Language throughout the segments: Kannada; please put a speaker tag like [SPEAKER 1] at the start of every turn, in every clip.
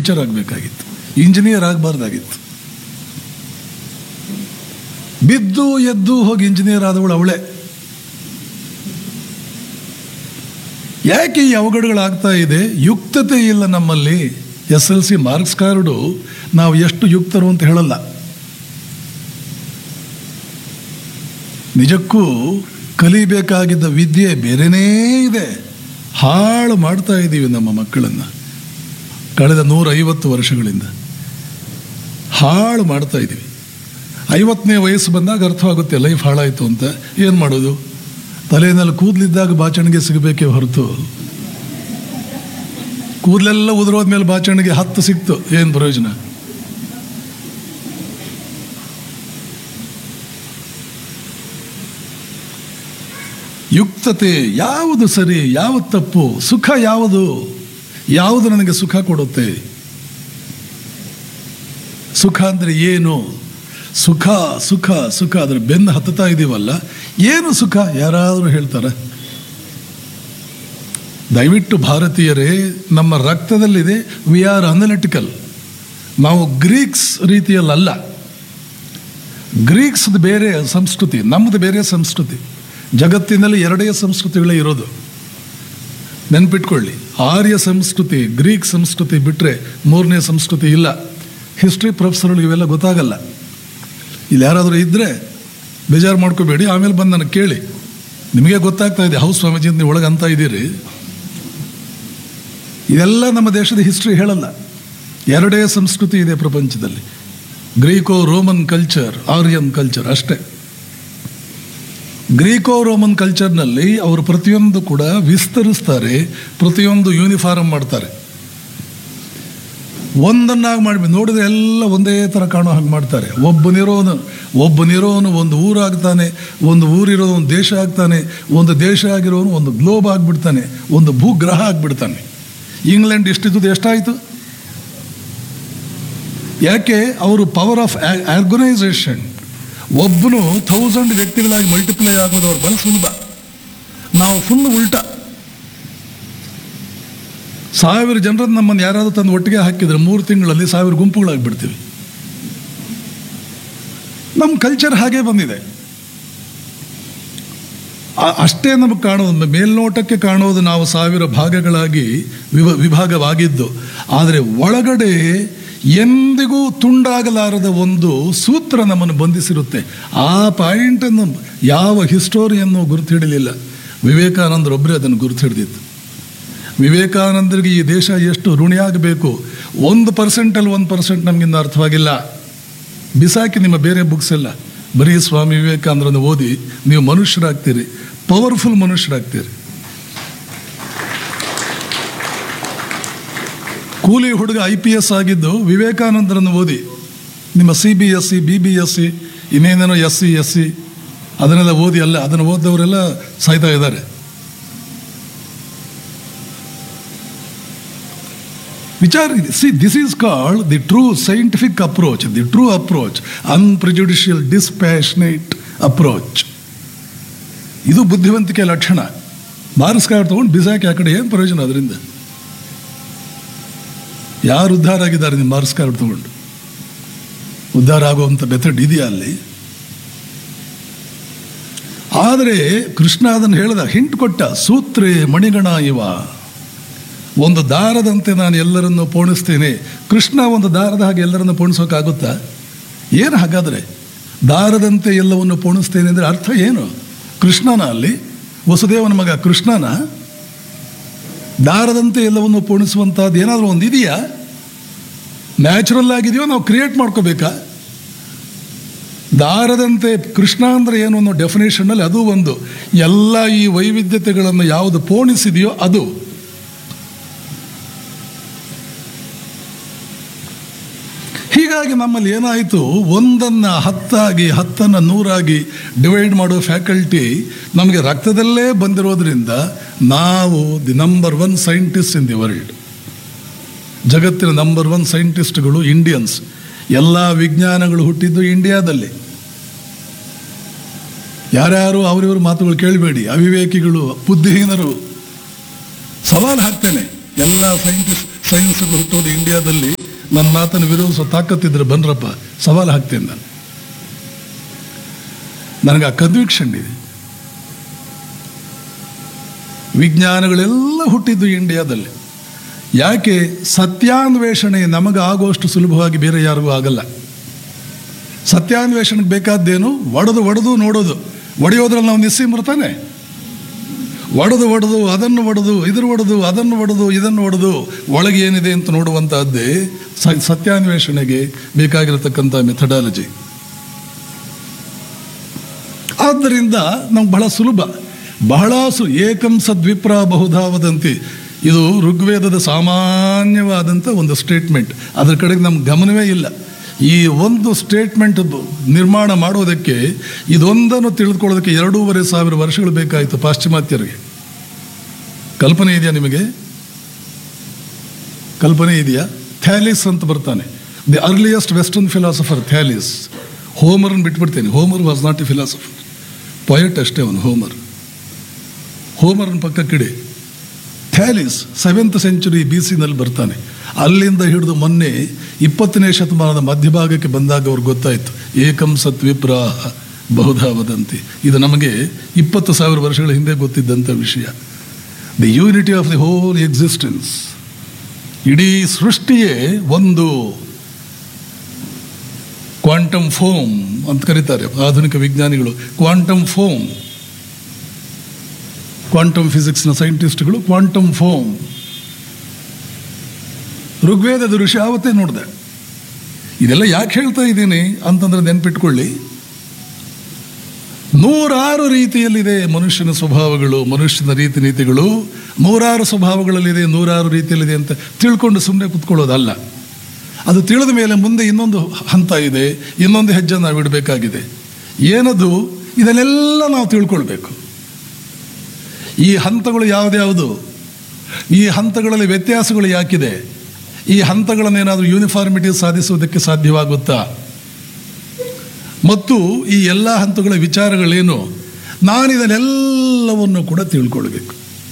[SPEAKER 1] ಟೀಚರ್ ಆಗಬೇಕಾಗಿತ್ತು ಇಂಜಿನಿಯರ್ ಆಗಬಾರ್ದಾಗಿತ್ತು ಬಿದ್ದು ಎದ್ದು ಹೋಗಿ ಇಂಜಿನಿಯರ್ ಆದವಳು ಅವಳೇ ಯಾಕೆ ಈ ಅವಘಡಗಳಾಗ್ತಾ ಇದೆ ಯುಕ್ತತೆ ಇಲ್ಲ ನಮ್ಮಲ್ಲಿ S L C marks card ನಾವು ಎಷ್ಟು ಯುಕ್ತರು ಅಂತ ಹೇಳಲ್ಲ ನಿಜಕ್ಕೂ ಕಲಿಬೇಕಾಗಿದ್ದ ವಿದ್ಯೆ ಬೇರೆನೇ ಇದೆ ಹಾಳು ಮಾಡ್ತಾ ಇದ್ದೀವಿ ನಮ್ಮ ಮಕ್ಕಳನ್ನು ಕಳೆದ ನೂರೈವತ್ತು ವರ್ಷಗಳಿಂದ ಹಾಳು ಮಾಡ್ತಾ ಇದ್ದೀವಿ ಐವತ್ತನೇ ವಯಸ್ಸು ಬಂದಾಗ ಅರ್ಥವಾಗುತ್ತೆ ಲೈಫ್ ಹಾಳಾಯಿತು ಅಂತ ಏನು ಮಾಡೋದು ತಲೆಯಲ್ಲಿ ಕೂದಲಿದ್ದಾಗ ಬಾಚಣಿಗೆ ಸಿಗಬೇಕೇ ಹೊರತು ಕೂದಲೆಲ್ಲ ಉದುರೋದ್ಮೇಲೆ ಬಾಚಣಿಗೆ ಹತ್ತು ಸಿಕ್ತು ಏನು ಪ್ರಯೋಜನ ಯುಕ್ತತೆ ಯಾವುದು ಸರಿ ಯಾವುದು ತಪ್ಪು ಸುಖ ಯಾವುದು ಯಾವುದು ನನಗೆ ಸುಖ ಕೊಡುತ್ತೆ ಸುಖ ಅಂದರೆ ಏನು ಸುಖ ಸುಖ ಸುಖ ಅದ್ರ ಬೆನ್ನು ಹತ್ತುತ್ತಾ ಇದೀವಲ್ಲ ಏನು ಸುಖ ಯಾರಾದರೂ ಹೇಳ್ತಾರೆ ದಯವಿಟ್ಟು ಭಾರತೀಯರೇ ನಮ್ಮ ರಕ್ತದಲ್ಲಿದೆ ವಿ ಆರ್ ಅನಲಿಟಿಕಲ್ ನಾವು ಗ್ರೀಕ್ಸ್ ರೀತಿಯಲ್ಲಲ್ಲ ಗ್ರೀಕ್ಸ್ದು ಬೇರೆ ಸಂಸ್ಕೃತಿ ನಮ್ಮದು ಬೇರೆ ಸಂಸ್ಕೃತಿ ಜಗತ್ತಿನಲ್ಲಿ ಎರಡೇ ಸಂಸ್ಕೃತಿಗಳೇ ಇರೋದು ನೆನ್ಪಿಟ್ಕೊಳ್ಳಿ ಆರ್ಯ ಸಂಸ್ಕೃತಿ ಗ್ರೀಕ್ ಸಂಸ್ಕೃತಿ ಬಿಟ್ಟರೆ ಮೂರನೇ ಸಂಸ್ಕೃತಿ ಇಲ್ಲ ಹಿಸ್ಟ್ರಿ ಪ್ರೊಫೆಸರ್ಗಳಿಗೆ ಇವೆಲ್ಲ ಗೊತ್ತಾಗಲ್ಲ ಇಲ್ಲಿ ಯಾರಾದರೂ ಇದ್ದರೆ ಬೇಜಾರು ಮಾಡ್ಕೋಬೇಡಿ ಆಮೇಲೆ ಬಂದು ನನಗೆ ಕೇಳಿ ನಿಮಗೆ ಗೊತ್ತಾಗ್ತಾ ಇದೆ ಹೌಸ್ ಸ್ವಾಮೀಜಿ ಅಂತ ನೀವು ಒಳಗೆ ಅಂತ ಇದ್ದೀರಿ ಇದೆಲ್ಲ ನಮ್ಮ ದೇಶದ ಹಿಸ್ಟ್ರಿ ಹೇಳಲ್ಲ ಎರಡೇ ಸಂಸ್ಕೃತಿ ಇದೆ ಪ್ರಪಂಚದಲ್ಲಿ Greco Roman culture Aryan culture ಅಷ್ಟೇ ಗ್ರೀಕೋ ರೋಮನ್ ಕಲ್ಚರ್ನಲ್ಲಿ ಅವರು ಪ್ರತಿಯೊಂದು ಕೂಡ ವಿಸ್ತರಿಸ್ತಾರೆ ಪ್ರತಿಯೊಂದು ಯೂನಿಫಾರ್ಮ್ ಮಾಡ್ತಾರೆ ಒಂದನ್ನಾಗಿ ಮಾಡಿ ನೋಡಿದ್ರೆ ಎಲ್ಲ ಒಂದೇ ಥರ ಕಾಣೋ ಹಾಗೆ ಮಾಡ್ತಾರೆ ಒಬ್ಬನಿರೋನು ಒಬ್ಬನಿರೋನು ಒಂದು ಊರಾಗ್ತಾನೆ ಒಂದು ಊರಿರೋ ಒಂದು ದೇಶ ಆಗ್ತಾನೆ ಒಂದು ದೇಶ ಆಗಿರೋನು ಒಂದು ಗ್ಲೋಬ್ ಆಗಿಬಿಡ್ತಾನೆ ಒಂದು ಭೂಗ್ರಹ ಆಗಿಬಿಡ್ತಾನೆ ಇಂಗ್ಲೆಂಡ್ ಇಷ್ಟಿದ್ದು ಎಷ್ಟಾಯಿತು ಯಾಕೆ ಅವರು ಪವರ್ ಆಫ್ ಆರ್ಗನೈಸೇಷನ್ ಒಬ್ಬನು ಥೌಸಂಡ್ ವ್ಯಕ್ತಿಗಳಾಗಿ ಮಲ್ಟಿಪ್ಲೈ ಆಗೋದು ಅವ್ರು ಬಹಳ ಸುಲಭ ನಾವು ಫುಲ್ ಉಲ್ಟಾ ಸಾವಿರ ಜನರನ್ನು ನಮ್ಮನ್ನು ಯಾರಾದರೂ ತಂದು ಒಟ್ಟಿಗೆ ಹಾಕಿದ್ರೆ ಮೂರು ತಿಂಗಳಲ್ಲಿ ಸಾವಿರ ಗುಂಪುಗಳಾಗ್ಬಿಡ್ತೀವಿ ನಮ್ಮ ಕಲ್ಚರ್ ಹಾಗೆ ಬಂದಿದೆ ಆ- ಅಷ್ಟೇ ನಮಗೆ ಕಾಣೋದು ಮೇಲ್ನೋಟಕ್ಕೆ ಕಾಣೋದು ನಾವು ಸಾವಿರ ಭಾಗಗಳಾಗಿ ವಿಭ ವಿಭಾಗವಾಗಿದ್ದು ಆದರೆ ಒಳಗಡೆ ಎಂದಿಗೂ ತುಂಡಾಗಲಾರದ ಒಂದು ಸೂತ್ರ ನಮ್ಮನ್ನು ಬಂಧಿಸಿರುತ್ತೆ ಆ ಪಾಯಿಂಟನ್ನು ಯಾವ ಹಿಸ್ಟೋರಿಯನ್ನು ಗುರುತು ಹಿಡಲಿಲ್ಲ ವಿವೇಕಾನಂದರೊಬ್ಬರೇ ಅದನ್ನು ಗುರುತು ಹಿಡಿದಿತ್ತು ವಿವೇಕಾನಂದರಿಗೆ ಈ ದೇಶ ಎಷ್ಟು ಋಣಿಯಾಗಬೇಕು ಒಂದು ಪರ್ಸೆಂಟಲ್ಲಿ ಒಂದು ಪರ್ಸೆಂಟ್ ನಮಗಿಂದ ಅರ್ಥವಾಗಿಲ್ಲ ಬಿಸಾಕಿ ನಿಮ್ಮ ಬೇರೆ ಬುಕ್ಸ್ ಎಲ್ಲ ಬರೀ ಸ್ವಾಮಿ ವಿವೇಕಾನಂದರನ್ನು ಓದಿ ನೀವು ಮನುಷ್ಯರಾಗ್ತೀರಿ ಪವರ್ಫುಲ್ ಮನುಷ್ಯರಾಗ್ತೀರಿ ಕೂಲಿ ಹುಡುಗ ಐ ಪಿ ಎಸ್ ಆಗಿದ್ದು ವಿವೇಕಾನಂದರನ್ನು ಓದಿ ನಿಮ್ಮ C B S C B B S C ಇನ್ನೇನೇನೋ ಎಸ್ ಸಿ ಎಸ್ ಸಿ ಅದನ್ನೆಲ್ಲ ಓದಿ ಅಲ್ಲ ಅದನ್ನು ಓದಿದವರೆಲ್ಲ ಸಾಯ್ತಾ ಇದ್ದಾರೆ ವಿಚಾರ see this is called the true scientific approach the true approach unprejudicial dispassionate approach ಇದು ಬುದ್ಧಿವಂತಿಕೆ ಲಕ್ಷಣ ಮಾರ್ಕ್ಸ್ ಕಾರ್ಡ್ ತೊಗೊಂಡು ಬಿಸಾಕಿ ಆ ಕಡೆ ಏನು ಪ್ರಯೋಜನ ಅದರಿಂದ ಯಾರು ಉದ್ಧಾರ ಆಗಿದ್ದಾರೆ ನಿಮ್ಮ ಮಾರ್ಕ್ಸ್ ಕಾರ್ಡ್ ತಗೊಂಡು ಉದ್ಧಾರ ಆಗುವಂಥ ಮೆಥಡ್ ಇದೆಯಾ ಅಲ್ಲಿ ಆದರೆ ಕೃಷ್ಣ ಅದನ್ನು ಹೇಳಿದ ಹಿಂಟ್ ಕೊಟ್ಟ ಸೂತ್ರೇ ಮಣಿಗಣ ಇವ ಒಂದು ದಾರದಂತೆ ನಾನು ಎಲ್ಲರನ್ನು ಪೋಣಿಸ್ತೇನೆ ಕೃಷ್ಣ ಒಂದು ದಾರದ ಹಾಗೆ ಎಲ್ಲರನ್ನು ಪೋಣಿಸೋಕ್ಕಾಗುತ್ತಾ ಏನು ಹಾಗಾದರೆ ದಾರದಂತೆ ಎಲ್ಲವನ್ನು ಪೋಣಿಸ್ತೇನೆ ಅಂದರೆ ಅರ್ಥ ಏನು ಕೃಷ್ಣನ ಅಲ್ಲಿ ವಸುದೇವನ ಮಗ ಕೃಷ್ಣನ ದಾರದಂತೆ ಎಲ್ಲವನ್ನು ಪೋಣಿಸುವಂಥದ್ದು ಏನಾದರೂ ಒಂದು ಇದೆಯಾ ನ್ಯಾಚುರಲ್ ಆಗಿದೆಯೋ ನಾವು ಕ್ರಿಯೇಟ್ ಮಾಡ್ಕೋಬೇಕಾ ದಾರದಂತೆ ಕೃಷ್ಣ ಅಂದರೆ ಏನು ಅನ್ನೋ ಡೆಫಿನೇಷನ್ನಲ್ಲಿ ಅದು ಒಂದು ಎಲ್ಲ ಈ ವೈವಿಧ್ಯತೆಗಳನ್ನು ಯಾವುದು ಪೋಣಿಸಿದೆಯೋ ಅದು ಹೀಗಾಗಿ ನಮ್ಮಲ್ಲಿ ಏನಾಯಿತು ಒಂದನ್ನು ಹತ್ತಾಗಿ ಹತ್ತನ್ನು ನೂರಾಗಿ ಡಿವೈಡ್ ಮಾಡೋ ಫ್ಯಾಕಲ್ಟಿ ನಮಗೆ ರಕ್ತದಲ್ಲೇ ಬಂದಿರೋದ್ರಿಂದ ನಾವು the number one scientist in the world ಜಗತ್ತಿನ ನಂಬರ್ ಒನ್ ಸೈಂಟಿಸ್ಟ್ಗಳು ಇಂಡಿಯನ್ಸ್ ಎಲ್ಲ ವಿಜ್ಞಾನಗಳು ಹುಟ್ಟಿದ್ದು ಇಂಡಿಯಾದಲ್ಲಿ ಯಾರ್ಯಾರು ಅವರಿವ್ರ ಮಾತುಗಳು ಕೇಳಬೇಡಿ ಅವಿವೇಕಿಗಳು ಬುದ್ಧಿಹೀನರು ಸವಾಲು ಹಾಕ್ತೇನೆ ಎಲ್ಲ ಸೈಂಟಿಸ್ಟ್ ಸೈನ್ಸ್ಗಳು ಹುಟ್ಟೋದು ಇಂಡಿಯಾದಲ್ಲಿ ನನ್ನ ಮಾತನ್ನು ವಿರೋಧಿಸೋ ತಾಕತ್ತಿದ್ರೆ ಬನ್ರಪ್ಪ ಸವಾಲು ಹಾಕ್ತೇನೆ ನಾನು ನನಗೆ ಆ ಕನ್ವಿಕ್ಷನ್ ಇದೆ ವಿಜ್ಞಾನಗಳೆಲ್ಲ ಹುಟ್ಟಿದ್ದು ಇಂಡಿಯಾದಲ್ಲಿ ಯಾಕೆ ಸತ್ಯಾನ್ವೇಷಣೆ ನಮಗೆ ಆಗುವಷ್ಟು ಸುಲಭವಾಗಿ ಬೇರೆ ಯಾರಿಗೂ ಆಗಲ್ಲ ಸತ್ಯಾನ್ವೇಷಣೆಗೆ ಬೇಕಾದ್ದೇನು ಒಡೆದು ಒಡೆದು ನೋಡೋದು ಒಡೆಯೋದ್ರಲ್ಲಿ ನಾವು ನಿಸ್ಸೀಮರ್ತಾನೆ ಒಡೆದು ಒಡೆದು ಅದನ್ನು ಒಡೆದು ಇದ್ರ ಒಡೆದು ಅದನ್ನು ಒಡೆದು ಇದನ್ನು ಒಡೆದು ಒಳಗೆ ಏನಿದೆ ಅಂತ ನೋಡುವಂತಹದ್ದೇ ಸ- ಸತ್ಯಾನ್ವೇಷಣೆಗೆ ಬೇಕಾಗಿರತಕ್ಕಂಥ ಮೆಥಡಾಲಜಿ ಆದ್ದರಿಂದ ನಮ್ಗೆ ಬಹಳ ಸುಲಭ ಬಹಳ ಸು ಏಕಂ ಸದ್ವಿಪ್ರ ಬಹುಧಾ ವದಂತಿ ಇದು ಋಗ್ವೇದದ ಸಾಮಾನ್ಯವಾದಂಥ ಒಂದು ಸ್ಟೇಟ್ಮೆಂಟ್ ಅದರ ಕಡೆಗೆ ನಮ್ಗೆ ಗಮನವೇ ಇಲ್ಲ ಈ ಒಂದು ಸ್ಟೇಟ್ಮೆಂಟ್ ನಿರ್ಮಾಣ ಮಾಡೋದಕ್ಕೆ ಇದೊಂದನ್ನು ತಿಳಿದುಕೊಳ್ಳೋದಕ್ಕೆ ಎರಡೂವರೆ ಸಾವಿರ ವರ್ಷಗಳು ಬೇಕಾಯಿತು ಪಾಶ್ಚಿಮಾತ್ಯರಿಗೆ ಕಲ್ಪನೆ ಇದೆಯಾ ನಿಮಗೆ ಕಲ್ಪನೆ ಇದೆಯಾ ಥ್ಯಾಲಿಸ್ ಅಂತ ಬರ್ತಾನೆ the earliest western philosopher Thales ಹೋಮರ್ನ ಬಿಟ್ಬಿಡ್ತೇನೆ Homer was not a philosopher poet ಅಷ್ಟೇ ಅವನು ಹೋಮರ್ ಹೋಮರ್ನ ಪಕ್ಕಕ್ಕಿಡಿ ಥ್ಯಾಲಿಸ್ ಸೆವೆಂತ್ ಸೆಂಚುರಿ ಬಿ ಸಿನಲ್ಲಿ ಬರ್ತಾನೆ ಅಲ್ಲಿಂದ ಹಿಡಿದು ಮೊನ್ನೆ ಇಪ್ಪತ್ತನೇ ಶತಮಾನದ ಮಧ್ಯಭಾಗಕ್ಕೆ ಬಂದಾಗ ಅವ್ರಿಗೆ ಗೊತ್ತಾಯಿತು ಏಕಂ ಸತ್ ವಿಪ್ರಾಹ ಬಹುಧಾ ವದಂತಿ ಇದು ನಮಗೆ ಇಪ್ಪತ್ತು ಸಾವಿರ ವರ್ಷಗಳ ಹಿಂದೆ ಗೊತ್ತಿದ್ದಂಥ ವಿಷಯ the unity of the whole existence ಇಡೀ ಸೃಷ್ಟಿಯೇ ಒಂದು ಕ್ವಾಂಟಮ್ ಫೋಮ್ ಅಂತ ಕರೀತಾರೆ ಆಧುನಿಕ ವಿಜ್ಞಾನಿಗಳು ಕ್ವಾಂಟಮ್ ಫೋಮ್ ಕ್ವಾಂಟಮ್ ಫಿಸಿಕ್ಸ್ನ ಸೈಂಟಿಸ್ಟ್ಗಳು ಕ್ವಾಂಟಮ್ ಫೋಮ್ ಋಗ್ವೇದದ ಋಷಿ ಆವತ್ತೇ ನೋಡಿದೆ ಇದೆಲ್ಲ ಯಾಕೆ ಹೇಳ್ತಾ ಇದ್ದೀನಿ ಅಂತಂದ್ರೆ ನೆನ್ಪಿಟ್ಕೊಳ್ಳಿ ನೂರಾರು ರೀತಿಯಲ್ಲಿದೆ ಮನುಷ್ಯನ ಸ್ವಭಾವಗಳು ಮನುಷ್ಯನ ರೀತಿ ನೀತಿಗಳು ನೂರಾರು ಸ್ವಭಾವಗಳಲ್ಲಿದೆ ನೂರಾರು ರೀತಿಯಲ್ಲಿದೆ ಅಂತ ತಿಳ್ಕೊಂಡು ಸುಮ್ಮನೆ ಕುತ್ಕೊಳ್ಳೋದಲ್ಲ ಅದು ತಿಳಿದ ಮೇಲೆ ಮುಂದೆ ಇನ್ನೊಂದು ಹಂತ ಇದೆ ಇನ್ನೊಂದು ಹೆಜ್ಜೆ ನಾವು ಇಡಬೇಕಾಗಿದೆ ಏನದು ಇದನ್ನೆಲ್ಲ ನಾವು ತಿಳ್ಕೊಳ್ಬೇಕು ಈ ಹಂತಗಳು ಯಾವುದ್ಯಾವುದು ಈ ಹಂತಗಳಲ್ಲಿ ವ್ಯತ್ಯಾಸಗಳು ಯಾಕಿದೆ ಈ ಹಂತಗಳನ್ನೇನಾದರೂ ಯೂನಿಫಾರ್ಮಿಟಿ ಸಾಧಿಸುವುದಕ್ಕೆ ಸಾಧ್ಯವಾಗುತ್ತಾ ಮತ್ತು ಈ ಎಲ್ಲ ಹಂತಗಳ ವಿಚಾರಗಳೇನು ನಾನು ಇದನ್ನೆಲ್ಲವನ್ನು ಕೂಡ ತಿಳ್ಕೊಳ್ಬೇಕು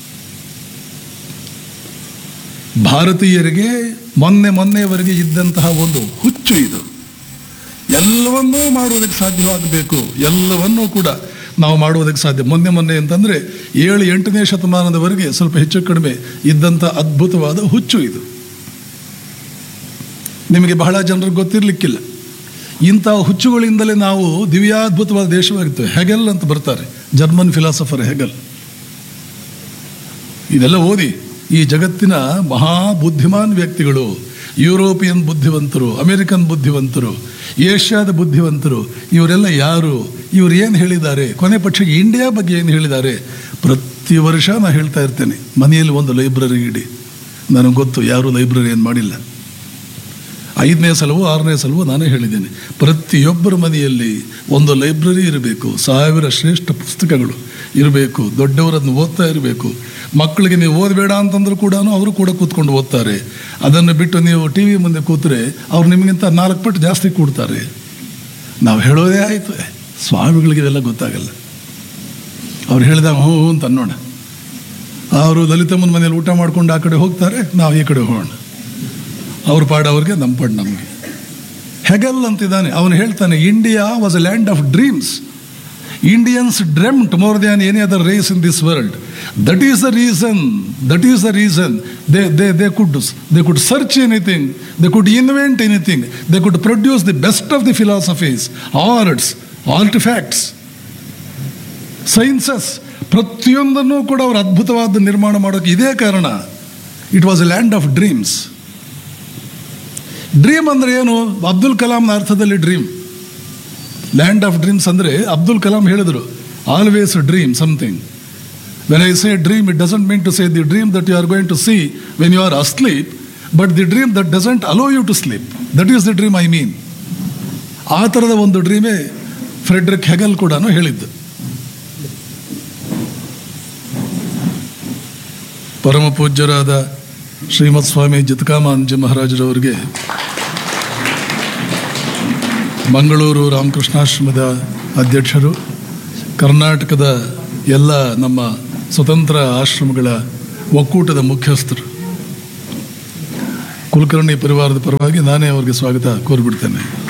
[SPEAKER 1] ಭಾರತೀಯರಿಗೆ ಮೊನ್ನೆ ಮೊನ್ನೆಯವರೆಗೆ ಇದ್ದಂತಹ ಒಂದು ಹುಚ್ಚು ಇದು ಎಲ್ಲವನ್ನೂ ಮಾಡುವುದಕ್ಕೆ ಸಾಧ್ಯವಾಗಬೇಕು ಎಲ್ಲವನ್ನೂ ಕೂಡ ನಾವು ಮಾಡುವುದಕ್ಕೆ ಸಾಧ್ಯ ಮೊನ್ನೆ ಮೊನ್ನೆ ಅಂತಂದರೆ ಏಳು ಎಂಟನೇ ಶತಮಾನದವರೆಗೆ ಸ್ವಲ್ಪ ಹೆಚ್ಚು ಕಡಿಮೆ ಇದ್ದಂಥ ಅದ್ಭುತವಾದ ಹುಚ್ಚು ಇದು ನಿಮಗೆ ಬಹಳ ಜನರಿಗೆ ಗೊತ್ತಿರಲಿಕ್ಕಿಲ್ಲ ಇಂಥ ಹುಚ್ಚುಗಳಿಂದಲೇ ನಾವು ದಿವ್ಯಾದ್ಭುತವಾದ ದೇಶವಾಗಿರ್ತೇವೆ ಹೆಗೆಲ್ ಅಂತ ಬರ್ತಾರೆ ಜರ್ಮನ್ ಫಿಲಾಸಫರ್ ಹೆಗಲ್ ಇದೆಲ್ಲ ಓದಿ ಈ ಜಗತ್ತಿನ ಮಹಾ ಬುದ್ಧಿಮಾನ್ ವ್ಯಕ್ತಿಗಳು ಯುರೋಪಿಯನ್ ಬುದ್ಧಿವಂತರು ಅಮೆರಿಕನ್ ಬುದ್ಧಿವಂತರು ಏಷ್ಯಾದ ಬುದ್ಧಿವಂತರು ಇವರೆಲ್ಲ ಯಾರು ಇವರು ಏನು ಹೇಳಿದ್ದಾರೆ ಕೊನೆ ಪಕ್ಷ ಇಂಡಿಯಾ ಬಗ್ಗೆ ಏನು ಹೇಳಿದ್ದಾರೆ ಪ್ರತಿ ವರ್ಷ ನಾನು ಹೇಳ್ತಾ ಇರ್ತೇನೆ ಮನೆಯಲ್ಲಿ ಒಂದು ಲೈಬ್ರರಿ ಇಡಿ ನನಗೆ ಗೊತ್ತು ಯಾರೂ ಲೈಬ್ರರಿ ಏನು ಮಾಡಿಲ್ಲ ಐದನೇ ಸಲವೋ ಆರನೇ ಸಲವೋ ನಾನೇ ಹೇಳಿದ್ದೇನೆ ಪ್ರತಿಯೊಬ್ಬರ ಮನೆಯಲ್ಲಿ ಒಂದು ಲೈಬ್ರರಿ ಇರಬೇಕು ಸಾವಿರ ಶ್ರೇಷ್ಠ ಪುಸ್ತಕಗಳು ಇರಬೇಕು ದೊಡ್ಡವರನ್ನು ಓದ್ತಾ ಇರಬೇಕು ಮಕ್ಕಳಿಗೆ ನೀವು ಓದಬೇಡ ಅಂತಂದ್ರೂ ಕೂಡ ಅವರು ಕೂಡ ಕೂತ್ಕೊಂಡು ಓದ್ತಾರೆ ಅದನ್ನು ಬಿಟ್ಟು ನೀವು ಟಿ ವಿ ಮುಂದೆ ಕೂತ್ರೆ ಅವ್ರು ನಿಮಗಿಂತ ನಾಲ್ಕು ಪಟ್ಟು ಜಾಸ್ತಿ ಕೂಡ್ತಾರೆ ನಾವು ಹೇಳೋದೇ ಆಯಿತು ಸ್ವಾಮಿಗಳಿಗೆ ಇದೆಲ್ಲ ಗೊತ್ತಾಗಲ್ಲ ಅವ್ರು ಹೇಳಿದಾಗ ಹ್ಞೂ ಹ್ಞೂ ಅಂತ ಅನ್ನೋಣ ಅವರು ಲಲಿತಮ್ಮನ ಮನೇಲಿ ಊಟ ಮಾಡ್ಕೊಂಡು ಆ ಕಡೆ ಹೋಗ್ತಾರೆ ನಾವು ಈ ಕಡೆ ಹೋಗೋಣ ಅವ್ರ ಪಾಡ ಅವ್ರಿಗೆ ನಮ್ಮ ಪಾಡ್ ನಮಗೆ ಹೆಗಲ್ ಅಂತಿದ್ದಾನೆ ಅವನು ಹೇಳ್ತಾನೆ India was a land of dreams Indians dreamt more than any other race in this world that is the reason that is the reason they they they could they could search anything they could invent anything they could produce the best of the philosophies arts artifacts sciences ಪ್ರತಿಯೊಂದನ್ನು ಕೂಡ ಅವರು ಅದ್ಭುತವಾದ ನಿರ್ಮಾಣ ಮಾಡೋಕ್ಕೆ ಇದೇ ಕಾರಣ it was a land of dreams dream ಅಂದರೆ ಏನು ಅಬ್ದುಲ್ ಕಲಾಂನ ಅರ್ಥದಲ್ಲಿ ಡ್ರೀಮ್ ಲ್ಯಾಂಡ್ ಆಫ್ ಡ್ರೀಮ್ಸ್ ಅಂದರೆ ಅಬ್ದುಲ್ ಕಲಾಂ ಹೇಳಿದರು always dream something when I say dream it doesn't mean to say the dream that you are going to see when you are asleep but the dream that doesn't allow you to sleep that is the dream I mean ಆ ಥರದ ಒಂದು ಡ್ರೀಮೇ ಫ್ರೆಡ್ರಿಕ್ ಹೆಗಲ್ ಕೂಡ ಹೇಳಿದ್ದು ಪರಮ ಪೂಜ್ಯರಾದ ಶ್ರೀಮತ್ ಸ್ವಾಮಿ ಜಿತಕಾಮಾಂಜಿ ಮಹಾರಾಜರವರಿಗೆ ಮಂಗಳೂರು ರಾಮಕೃಷ್ಣಾಶ್ರಮದ ಅಧ್ಯಕ್ಷರು ಕರ್ನಾಟಕದ ಎಲ್ಲ ನಮ್ಮ ಸ್ವತಂತ್ರ ಆಶ್ರಮಗಳ ಒಕ್ಕೂಟದ ಮುಖ್ಯಸ್ಥರು ಕುಲಕರ್ಣಿ ಪರಿವಾರದ ಪರವಾಗಿ ನಾನೇ ಅವರಿಗೆ ಸ್ವಾಗತ ಕೋರಿಬಿಡ್ತೇನೆ